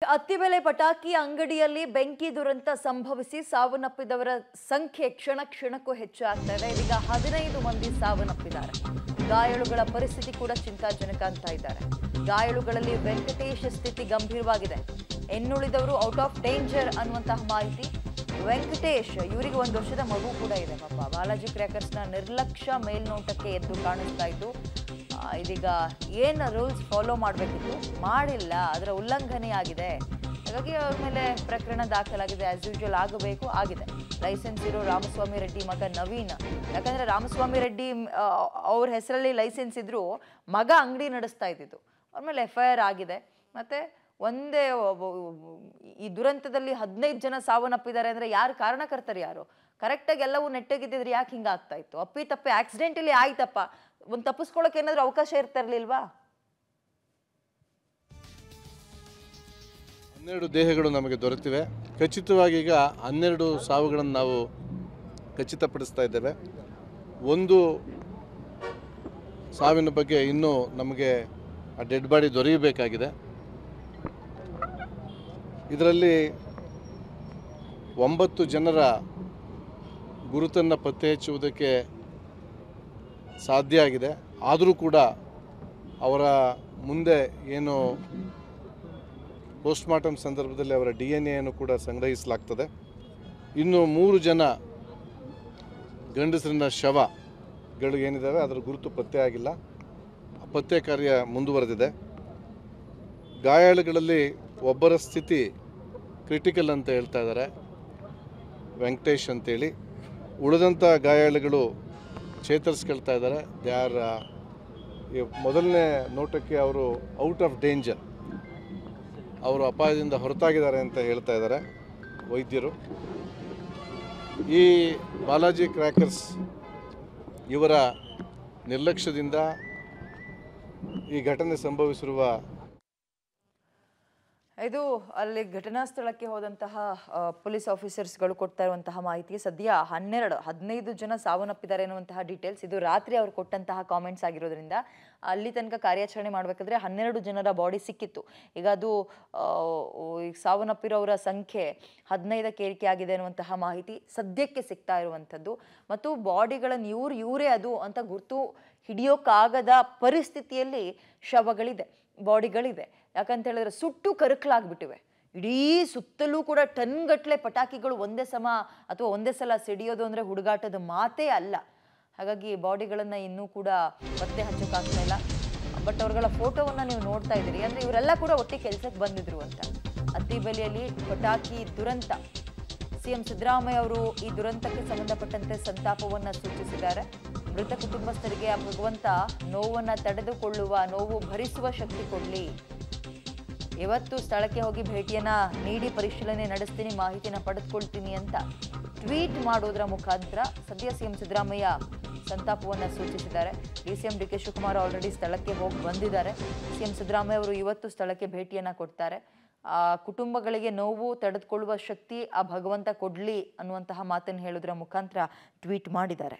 ಅತ್ತಿಬೆಲೆ ಪಟಾಕಿ ಅಂಗಡಿಯಲ್ಲಿ ಬೆಂಕಿ ದುರಂತ ಸಂಭವಿಸಿ ಸಾವನ್ನಪ್ಪಿದವರ ಸಂಖ್ಯೆ ಕ್ಷಣ ಕ್ಷಣಕ್ಕೂ ಹೆಚ್ಚಾಗ್ತಾ ಇದೆ ಇದೀಗ ಹದಿನೈದು ಮಂದಿ ಸಾವನ್ನಪ್ಪಿದ್ದಾರೆ ಗಾಯಾಳುಗಳ ಪರಿಸ್ಥಿತಿ ಕೂಡ ಚಿಂತಾಜನಕ ಅಂತ ಇದ್ದಾರೆ ಗಾಯಾಳುಗಳಲ್ಲಿ ವೆಂಕಟೇಶ್ ಸ್ಥಿತಿ ಗಂಭೀರವಾಗಿದೆ ಇನ್ನುಳಿದವರು ಔಟ್ ಆಫ್ ಡೇಂಜರ್ ಅನ್ನುವಂತಹ ಮಾಹಿತಿ ವೆಂಕಟೇಶ್ ಇವರಿಗೆ ಒಂದು ವರ್ಷದ ಮಗು ಕೂಡ ಇದೆ ಪಾಪ ಬಾಲಾಜಿ ಕ್ರ್ಯಾಕರ್ಸ್ನ ನಿರ್ಲಕ್ಷ್ಯ ಮೇಲ್ನೋಟಕ್ಕೆ ಎದ್ದು ಕಾಣಿಸ್ತಾ ಇದ್ದು ಆ, ಇದೀಗ ಏನು ರೂಲ್ಸ್ ಫಾಲೋ ಮಾಡಬೇಕಿತ್ತು ಮಾಡಿಲ್ಲ ಅದರ ಉಲ್ಲಂಘನೆ ಆಗಿದೆ ಹಾಗಾಗಿ ಅವ್ರ ಮೇಲೆ ಪ್ರಕರಣ ದಾಖಲಾಗಿದೆ ಆಸ್ ಯೂಶುವಲ್ ಆಗಬೇಕು ಆಗಿದೆ ಲೈಸೆನ್ಸ್ ಇರೋ ರಾಮಸ್ವಾಮಿ ರೆಡ್ಡಿ ಮಗ ನವೀನ್ ಯಾಕಂದ್ರೆ ರಾಮಸ್ವಾಮಿ ರೆಡ್ಡಿ ಆ, ಅವ್ರ ಹೆಸರಲ್ಲಿ ಲೈಸೆನ್ಸ್ ಇದ್ರು ಮಗ ಅಂಗಡಿ ನಡೆಸ್ತಾ ಇದ್ದಿದ್ದು ಅವ್ರ ಮೇಲೆ ಎಫ್ ಐ ಆರ್ ಆಗಿದೆ ಮತ್ತೆ ಒಂದೇ ಒಬ್ಬ- ಈ ದುರಂತದಲ್ಲಿ ಹದಿನೈದು ಜನ ಸಾವನ್ನಪ್ಪಿದ್ದಾರೆ ಅಂದ್ರೆ ಯಾರು ಕಾರಣಕರ್ತರು ಯಾರು ಕರೆಕ್ಟಾಗಿ ಎಲ್ಲವೂ ನೆಟ್ಟಗಿದ್ದಿದ್ರೆ ಯಾಕೆ ಹಿಂಗೆ ಆಗ್ತಾ ಇತ್ತು ಅಪ್ಪಿ ತಪ್ಪಿ ಆಕ್ಸಿಡೆಂಟಲಿ ಆಯ್ತಪ್ಪ ಒಂದು ತಪ್ಪಿಸ್ಕೊಳಕ್ಕೆ ಏನಾದ್ರು ಅವಕಾಶ ಇರ್ತಾ ಇರ್ಲಿಲ್ವಾ ಹನ್ನೆರಡು ದೇಹಗಳು ನಮಗೆ ದೊರೆತಿವೆ ಖಚಿತವಾಗಿ ಈಗ ಹನ್ನೆರಡು ಸಾವುಗಳನ್ನು ನಾವು ಖಚಿತಪಡಿಸ್ತಾ ಇದ್ದೇವೆ ಒಂದು ಸಾವಿನ ಬಗ್ಗೆ ಇನ್ನೂ ನಮಗೆ ಆ ಡೆಡ್ ಬಾಡಿ ದೊರೆಯಬೇಕಾಗಿದೆ ಇದರಲ್ಲಿ ಒಂಬತ್ತು ಜನರ ಗುರುತನ್ನು ಪತ್ತೆ ಹಚ್ಚುವುದಕ್ಕೆ ಸಾಧ್ಯ ಆಗಿದೆ ಆದರೂ ಕೂಡ ಅವರ ಮುಂದೆ ಏನು ಪೋಸ್ಟ್ಮಾರ್ಟಮ್ ಸಂದರ್ಭದಲ್ಲಿ ಅವರ ಡಿ ಎನ್ ಎಯನ್ನು ಕೂಡ ಸಂಗ್ರಹಿಸಲಾಗ್ತದೆ ಇನ್ನು ಮೂರು ಜನ ಗಂಡಸರಿನ ಶವಗಳು ಏನಿದ್ದಾವೆ ಅದರ ಗುರುತು ಪತ್ತೆ ಆಗಿಲ್ಲ ಆ ಪತ್ತೆ ಕಾರ್ಯ ಮುಂದುವರೆದಿದೆ ಗಾಯಾಳುಗಳಲ್ಲಿ ಒಬ್ಬರ ಸ್ಥಿತಿ ಕ್ರಿಟಿಕಲ್ ಅಂತ ಹೇಳ್ತಾ ಇದ್ದಾರೆ ವೆಂಕಟೇಶ್ ಅಂತೇಳಿ ಉಳಿದಂಥ ಗಾಯಾಳುಗಳು ಚೇತರಿಸ್ಕೊಳ್ತಾ ಇದ್ದಾರೆ ದೇ ಆರ್ ಮೊದಲನೇ ನೋಟಕ್ಕೆ ಅವರು ಔಟ್ ಆಫ್ ಡೇಂಜರ್ ಅವರು ಅಪಾಯದಿಂದ ಹೊರತಾಗಿದ್ದಾರೆ ಅಂತ ಹೇಳ್ತಾ ಇದ್ದಾರೆ ವೈದ್ಯರು ಈ ಬಾಲಾಜಿ ಕ್ರ್ಯಾಕರ್ಸ್ ಇವರ ನಿರ್ಲಕ್ಷ್ಯದಿಂದ ಈ ಘಟನೆ ಸಂಭವಿಸಿರುವ ಇದು ಅಲ್ಲಿ ಘಟನಾ ಸ್ಥಳಕ್ಕೆ ಹೋದಂತಹ ಆ, ಪೊಲೀಸ್ ಆಫೀಸರ್ಸ್ಗಳು ಕೊಡ್ತಾ ಇರುವಂತಹ ಮಾಹಿತಿ ಸದ್ಯ ಹನ್ನೆರಡು ಹದಿನೈದು ಜನ ಸಾವನ್ನಪ್ಪಿದ್ದಾರೆ ಅನ್ನುವಂತಹ ಡೀಟೇಲ್ಸ್ ಇದು ರಾತ್ರಿ ಅವ್ರು ಕೊಟ್ಟಂತಹ ಕಾಮೆಂಟ್ಸ್ ಆಗಿರೋದ್ರಿಂದ ಅಲ್ಲಿ ತನಕ ಕಾರ್ಯಾಚರಣೆ ಮಾಡಬೇಕಾದ್ರೆ ಹನ್ನೆರಡು ಜನರ ಬಾಡಿ ಸಿಕ್ಕಿತ್ತು ಈಗ ಅದು ಆ, ಈಗ ಸಾವನ್ನಪ್ಪಿರೋರ ಸಂಖ್ಯೆ ಹದಿನೈದಕ್ಕೆ ಏರಿಕೆ ಆಗಿದೆ ಅನ್ನುವಂತಹ ಮಾಹಿತಿ ಸದ್ಯಕ್ಕೆ ಸಿಗ್ತಾ ಇರುವಂಥದ್ದು ಮತ್ತು ಬಾಡಿಗಳನ್ನು ಇವ್ರು ಇವರೇ ಅದು ಅಂತ ಗುರ್ತು ಹಿಡಿಯೋಕ್ಕಾಗದ ಪರಿಸ್ಥಿತಿಯಲ್ಲಿ ಶವಗಳಿದೆ ಬಾಡಿಗಳಿದೆ ಯಾಕಂತ ಹೇಳಿದ್ರೆ ಸುಟ್ಟು ಕರಕಲಾಗ್ಬಿಟ್ಟಿವೆ ಇಡೀ ಸುತ್ತಲೂ ಕೂಡ ಟನ್ ಗಟ್ಟಲೆ ಪಟಾಕಿಗಳು ಒಂದೇ ಸಮ ಅಥವಾ ಒಂದೇ ಸಲ ಸಿಡಿಯೋದು ಅಂದರೆ ಹುಡುಗಾಟದ ಮಾತೇ ಅಲ್ಲ ಹಾಗಾಗಿ ಬಾಡಿಗಳನ್ನು ಇನ್ನೂ ಕೂಡ ಪತ್ತೆ ಹಚ್ಚೋಕ್ಕಾಗ್ತಾ ಇಲ್ಲ ಬಟ್ ಅವ್ರಗಳ ಫೋಟೋವನ್ನು ನೀವು ನೋಡ್ತಾ ಇದ್ದೀರಿ ಅಂದರೆ ಇವರೆಲ್ಲ ಕೂಡ ಒಟ್ಟಿಗೆ ಕೆಲಸಕ್ಕೆ ಬಂದಿದ್ರು ಅಂತ ಅತ್ತಿಬೆಲೆಯಲ್ಲಿ ಪಟಾಕಿ ದುರಂತ ಸಿಎಂ ಸಿದ್ದರಾಮಯ್ಯ ಅವರು ಈ ದುರಂತಕ್ಕೆ ಸಂಬಂಧಪಟ್ಟಂತೆ ಸಂತಾಪವನ್ನ ಸೂಚಿಸಿದ್ದಾರೆ ಮೃತ ಕುಟುಂಬಸ್ಥರಿಗೆ ಆ ಭಗವಂತ ನೋವನ್ನ ತಡೆದುಕೊಳ್ಳುವ ನೋವು ಭರಿಸುವ ಶಕ್ತಿ ಕೊಡ್ಲಿ ಇವತ್ತು ಸ್ಥಳಕ್ಕೆ ಹೋಗಿ ಭೇಟಿಯನ್ನ ನೀಡಿ ಪರಿಶೀಲನೆ ನಡೆಸ್ತೀನಿ ಮಾಹಿತಿನ ಪಡೆದುಕೊಳ್ತೀನಿ ಅಂತ ಟ್ವೀಟ್ ಮಾಡೋದ್ರ ಮುಖಾಂತರ ಸದ್ಯ ಸಿಎಂ ಸಿದ್ದರಾಮಯ್ಯ ಸಂತಾಪವನ್ನ ಸೂಚಿಸಿದ್ದಾರೆ DCM D K Shivakumar already ಸ್ಥಳಕ್ಕೆ ಹೋಗಿ ಬಂದಿದ್ದಾರೆ ಸಿಎಂ ಸಿದ್ದರಾಮಯ್ಯ ಅವರು ಇವತ್ತು ಸ್ಥಳಕ್ಕೆ ಭೇಟಿಯನ್ನ ಕೊಡ್ತಾರೆ ಆ ಕುಟುಂಬಗಳಿಗೆ ನೋವು ತಡೆದುಕೊಳ್ಳುವ ಶಕ್ತಿ ಆ ಭಗವಂತ ಕೊಡ್ಲಿ ಅನ್ನುವಂತಹ ಮಾತನ್ನು ಹೇಳೋದ್ರ ಮುಖಾಂತರ ಟ್ವೀಟ್ ಮಾಡಿದ್ದಾರೆ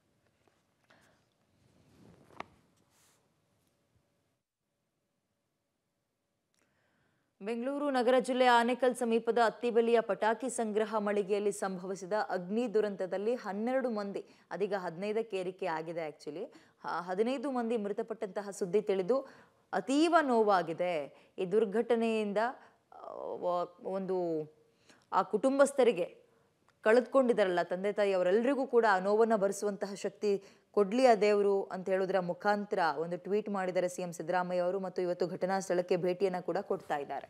ಬೆಂಗಳೂರು ನಗರ ಜಿಲ್ಲೆಯ ಆನೇಕಲ್ ಸಮೀಪದ ಅತ್ತಿಬೆಲೆಯ ಪಟಾಕಿ ಸಂಗ್ರಹ ಮಳಿಗೆಯಲ್ಲಿ ಸಂಭವಿಸಿದ ಅಗ್ನಿ ದುರಂತದಲ್ಲಿ ಹನ್ನೆರಡು ಮಂದಿ ಅದೀಗ ಹದಿನೈದಕ್ಕೆ ಏರಿಕೆ ಆಗಿದೆ ಆ್ಯಕ್ಚುಲಿ ಹದಿನೈದು ಮಂದಿ ಮೃತಪಟ್ಟಂತಹ ಸುದ್ದಿ ತಿಳಿದು ಅತೀವ ನೋವಾಗಿದೆ ಈ ದುರ್ಘಟನೆಯಿಂದ ಆ, ವ- ಒಂದು ಆ ಕುಟುಂಬಸ್ಥರಿಗೆ ಕಳೆದುಕೊಂಡಿದ್ದಾರಲ್ಲ ತಂದೆ ತಾಯಿ ಅವರೆಲ್ಲರಿಗೂ ಕೂಡ ಆ ನೋವನ್ನು ಭರಿಸುವಂತಹ ಶಕ್ತಿ ಕೊಡ್ಲಿ ಆ ದೇವರು ಅಂತ ಹೇಳೋದ್ರ ಮುಖಾಂತರ ಒಂದು ಟ್ವೀಟ್ ಮಾಡಿದ್ದಾರೆ ಸಿಎಂ ಸಿದ್ದರಾಮಯ್ಯ ಅವರು ಮತ್ತು ಇವತ್ತು ಘಟನಾ ಸ್ಥಳಕ್ಕೆ ಭೇಟಿಯನ್ನ ಕೂಡ ಕೊಡ್ತಾ ಇದ್ದಾರೆ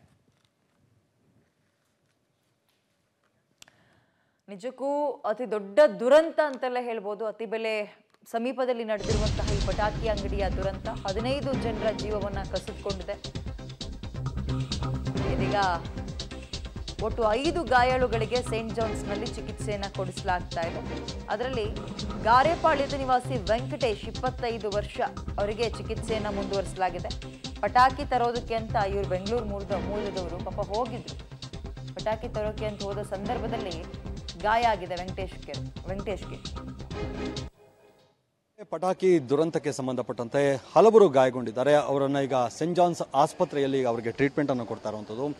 ನಿಜಕ್ಕೂ ಅತಿ ದೊಡ್ಡ ದುರಂತ ಅಂತೆಲ್ಲ ಹೇಳ್ಬೋದು ಅತಿ ಬೆಲೆ ಸಮೀಪದಲ್ಲಿ ನಡೆದಿರುವಂತಹ ಈ ಪಟಾಕಿ ಅಂಗಡಿಯ ದುರಂತ ಹದಿನೈದು ಜನರ ಜೀವವನ್ನ ಕಸಿದುಕೊಂಡಿದೆ ಇದೀಗ ಒಟ್ಟು ಐದು ಗಾಯಾಳುಗಳಿಗೆ ಸೇಂಟ್ ಜಾನ್ಸ್ನಲ್ಲಿ ಚಿಕಿತ್ಸೆಯನ್ನ ಕೊಡಿಸಲಾಗ್ತಾ ಇದೆ ಅದರಲ್ಲಿ ಗಾರೆಪಾಳ್ಯದ ನಿವಾಸಿ ವೆಂಕಟೇಶ್ ಇಪ್ಪತ್ತೈದು ವರ್ಷ ಅವರಿಗೆ ಚಿಕಿತ್ಸೆಯನ್ನ ಮುಂದುವರಿಸಲಾಗಿದೆ ಪಟಾಕಿ ತರೋದಕ್ಕೆ ಅಂತ ಇವರು ಬೆಂಗಳೂರು ಮೂಲದ ಮೂಲದವರು ಪಾಪ ಹೋಗಿದ್ರು ಪಟಾಕಿ ತರೋಕೆ ಅಂತ ಹೋದ ಸಂದರ್ಭದಲ್ಲಿ ಗಾಯ ಆಗಿದೆ ವೆಂಕಟೇಶ್ಗೆ ವೆಂಕಟೇಶ್ಗೆ ಪಟಾಕಿ ದುರಂತಕ್ಕೆ ಸಂಬಂಧಪಟ್ಟಂತೆ ಹಲವರು ಗಾಯಗೊಂಡಿದ್ದಾರೆ ಅವರನ್ನ ಈಗ ಸೆಂಟ್ ಜಾನ್ಸ್ ಆಸ್ಪತ್ರೆಯಲ್ಲಿ ಅವರಿಗೆ ಟ್ರೀಟ್ಮೆಂಟ್ ಅನ್ನು ಕೊಡ್ತಾ ಇರುವಂಥದ್ದು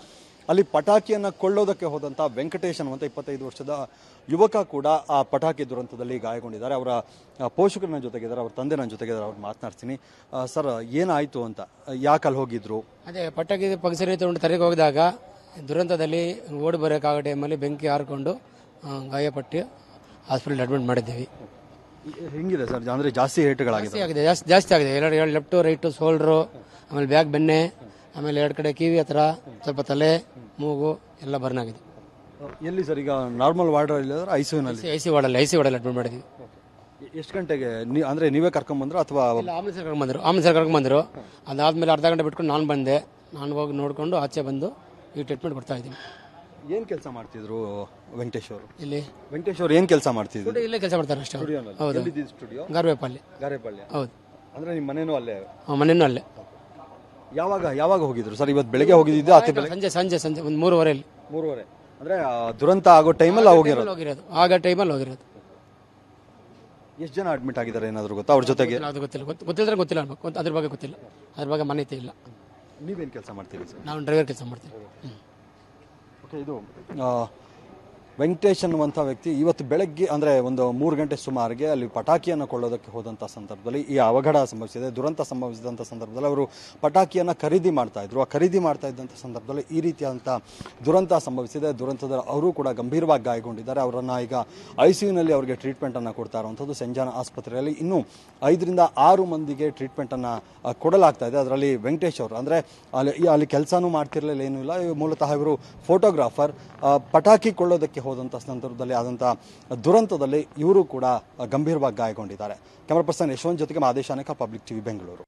ಅಲ್ಲಿ ಪಟಾಕಿಯನ್ನು ಕೊಳ್ಳೋದಕ್ಕೆ ಹೋದಂಥ ವೆಂಕಟೇಶ್ ಅನ್ನುವಂಥ ಇಪ್ಪತ್ತೈದು ವರ್ಷದ ಯುವಕ ಕೂಡ ಆ ಪಟಾಕಿ ದುರಂತದಲ್ಲಿ ಗಾಯಗೊಂಡಿದ್ದಾರೆ ಅವರ ಆ, ಪೋಷಕರು ನನ್ನ ಜೊತೆಗಿದ್ದಾರೆ ಅವ್ರ ತಂದೆ ನನ್ನ ಜೊತೆಗಿದ್ದಾರೆ ಅವ್ರು ಮಾತನಾಡ್ತೀನಿ ಆ, ಸರ್ ಏನಾಯಿತು ಅಂತ ಯಾಕೆ ಅಲ್ಲಿ ಹೋಗಿದ್ರು ಅದೇ ಪಟಾಕಿ ಪಕ್ಷರಿ ತಗೊಂಡು ತರಕ್ಕೆ ಹೋಗಿದಾಗ ದುರಂತದಲ್ಲಿ ಓಡಿ ಬರೋಕ್ಕಾಗೋ ಟೈಮಲ್ಲಿ ಬೆಂಕಿ ಹಾರಿಕೊಂಡು ಆ, ಗಾಯಪಟ್ಟು ಹಾಸ್ಪಿಟಲ್ ಅಡ್ಮಿಟ್ ಮಾಡಿದ್ದೀವಿ ಹೆಂಗಿದೆ ಸರ್ ಅಂದರೆ ಜಾಸ್ತಿ ಏಟುಗಳಾಗಿದೆ ಜಾಸ್ತಿ ಆಗಿದೆ ಜಾಸ್ತಿ ಜಾಸ್ತಿ ಆಗಿದೆ ಎರಡು ಎರಡು ಲೆಫ್ಟು ರೈಟು ಶೋಲ್ಡ್ರು ಆಮೇಲೆ ಬ್ಯಾಕ್ ಬೆನ್ನೆ ಆಮೇಲೆ ಎರಡು ಕಡೆ ಕಿವಿ ಹತ್ರ ಸ್ವಲ್ಪ ತಲೆ ಮೂಗು ಎಲ್ಲ ಬರ್ನ್ ಆಗಿದೆ ಎಲ್ಲಿ ಸರ್ ಈಗ ನಾರ್ಮಲ್ ವಾರ್ಡ್ ಇಲ್ಲದ್ರೆ ಐ ಸಿ ಯುನಲ್ಲಿ ಐ ಸಿ ವಾರ್ಡಲ್ಲಿ ಐ ಸಿ ವಾರ್ಡಲ್ಲಿ ಅಡ್ಮಿಟ್ ಮಾಡಿದ್ವಿ ಎಷ್ಟು ಗಂಟೆಗೆ ನೀ ಅಂದರೆ ನೀವೇ ಕರ್ಕೊಂಬಂದ್ರ ಅಥವಾ ಇಲ್ಲ ಆಂಬುಲೆನ್ಸ್ ಕರ್ಕೊಂಡು ಬಂದರು ಆಂಬುಲೆನ್ಸ್ ಕರ್ಕೊಂಡು ಬಂದರು ಅದಾದಮೇಲೆ ಅರ್ಧ ಗಂಟೆ ಬಿಟ್ಕೊಂಡು ನಾನು ಬಂದೆ ನಾನು ಹೋಗಿ ನೋಡಿಕೊಂಡು ಆಚೆ ಬಂದು ಈ ಟ್ರೀಟ್ಮೆಂಟ್ ಕೊಡ್ತಾ ಇದ್ದೀನಿ ಏನು ಕೆಲಸ ಮಾಡ್ತಿದ್ರು ವೆಂಕಟೇಶ್ ಅವರು ಇಲ್ಲಿ ವೆಂಕಟೇಶ್ ಅವ್ರು ಏನು ಕೆಲಸ ಮಾಡ್ತಿದ್ರು ಸ್ಟುಡಿಯೋ ಇಲ್ಲೇ ಕೆಲಸ ಮಾಡ್ತಾರೆ ಅಷ್ಟೇ ಅವ್ರು. ಹೌದು ಸ್ಟುಡಿಯೋ ಗಾರ್ಬೇಪಲ್ಲಿ ಗಾರೆಪಳ್ಳಿ ಹೌದು ಅಂದ್ರೆ ನಿಮ್ಮ ಮನೇನೂ ಅಲ್ಲೇ ಆ, ಮನೆಯೂ ಅಲ್ಲೇ ಯಾವಾಗ ಯಾವಾಗ ಹೋಗಿದ್ರು ಸರ್ ಇವತ್ತು ಬೆಳಗ್ಗೆ ಹೋಗಿದ್ದು ಆತ ಬೆಳಗ್ಗೆ ಸಂಜೆ ಸಂಜೆ ಸಂಜೆ ಒಂದು ಮೂರುವರೆಯಲ್ಲಿ ಮೂರುವರೆ ಅಂದ್ರೆ ಆ, ದುರಂತ ಆಗೋ ಟೈಮಲ್ಲಿ ಹೋಗಿರೋದು ಹೋಗಿರೋದು ಆಗ ಟೈಮಲ್ಲಿ ಹೋಗಿರೋದು ಎಷ್ಟು ಜನ ಅಡ್ಮಿಟ್ ಆಗಿದ್ದಾರೆ ಏನಾದ್ರು ಗೊತ್ತಾ ಅವ್ರ ಜೊತೆಗೆ ಅದು ಗೊತ್ತಿಲ್ಲ ಗೊತ್ತು ಗೊತ್ತಿದ್ರೆ ಗೊತ್ತಿಲ್ಲ ಅನ್ಬೇಕು. ಗೊತ್ತು- ಅದ್ರ ಬಗ್ಗೆ ಗೊತ್ತಿಲ್ಲ ಅದ್ರ ಬಗ್ಗೆ ಮಾನ್ಯತೆ ಇಲ್ಲ ನೀವೇನು ಕೆಲಸ ಮಾಡ್ತೀರಿ ಸರ್ ನಾವು ಡ್ರೈವರ್ ಕೆಲಸ ಮಾಡ್ತೀವಿ ಹ್ಮ್. ಓಕೆ ಇದು ಆ, ವೆಂಕಟೇಶ್ ಅನ್ನುವಂಥ ವ್ಯಕ್ತಿ ಇವತ್ತು ಬೆಳಗ್ಗೆ ಅಂದರೆ ಒಂದು ಮೂರು ಗಂಟೆ ಸುಮಾರಿಗೆ ಅಲ್ಲಿ ಪಟಾಕಿಯನ್ನು ಕೊಳ್ಳೋದಕ್ಕೆ ಹೋದಂಥ ಸಂದರ್ಭದಲ್ಲಿ ಈ ಅವಘಡ ಸಂಭವಿಸಿದೆ ದುರಂತ ಸಂಭವಿಸಿದಂಥ ಸಂದರ್ಭದಲ್ಲಿ ಅವರು ಪಟಾಕಿಯನ್ನು ಖರೀದಿ ಮಾಡ್ತಾ ಇದ್ರು ಆ ಖರೀದಿ ಮಾಡ್ತಾ ಇದ್ದಂಥ ಸಂದರ್ಭದಲ್ಲಿ ಈ ರೀತಿಯಾದಂಥ ದುರಂತ ಸಂಭವಿಸಿದೆ ದುರಂತದಲ್ಲಿ ಅವರು ಕೂಡ ಗಂಭೀರವಾಗಿ ಗಾಯಗೊಂಡಿದ್ದಾರೆ ಅವರನ್ನು ಈಗ ಐ ಸಿ ಯುನಲ್ಲಿ ಅವರಿಗೆ ಟ್ರೀಟ್ಮೆಂಟನ್ನು ಕೊಡ್ತಾ ಇರುವಂಥದ್ದು ಸಂಜಾನ ಆಸ್ಪತ್ರೆಯಲ್ಲಿ ಇನ್ನೂ ಐದರಿಂದ ಆರು ಮಂದಿಗೆ ಟ್ರೀಟ್ಮೆಂಟನ್ನು ಕೊಡಲಾಗ್ತಾ ಇದೆ ಅದರಲ್ಲಿ ವೆಂಕಟೇಶ್ ಅವರು ಅಂದರೆ ಅಲ್ಲಿ ಈ- ಅಲ್ಲಿ ಕೆಲಸನೂ ಮಾಡ್ತಿರಲಿಲ್ಲ ಏನೂ ಇಲ್ಲ ಇವ್ರು ಮೂಲತಃ ಇವರು ಫೋಟೋಗ್ರಾಫರ್ ಆ, ಪಟಾಕಿ ಕೊಳ್ಳೋದಕ್ಕೆ ಹೋದಂಥ ಸಂದರ್ಭದಲ್ಲಿ ಆದಂಥ ದುರಂತದಲ್ಲಿ ಇವರು ಕೂಡ ಗಂಭೀರವಾಗಿ ಗಾಯಗೊಂಡಿದ್ದಾರೆ ಕ್ಯಾಮರಾ ಪರ್ಸನ್ ಯಶವಂತ್ ಜೊತೆಗೆ ಮಾದೇಶ್ ಅನೇಕ ಪಬ್ಲಿಕ್ ಟಿವಿ ಬೆಂಗಳೂರು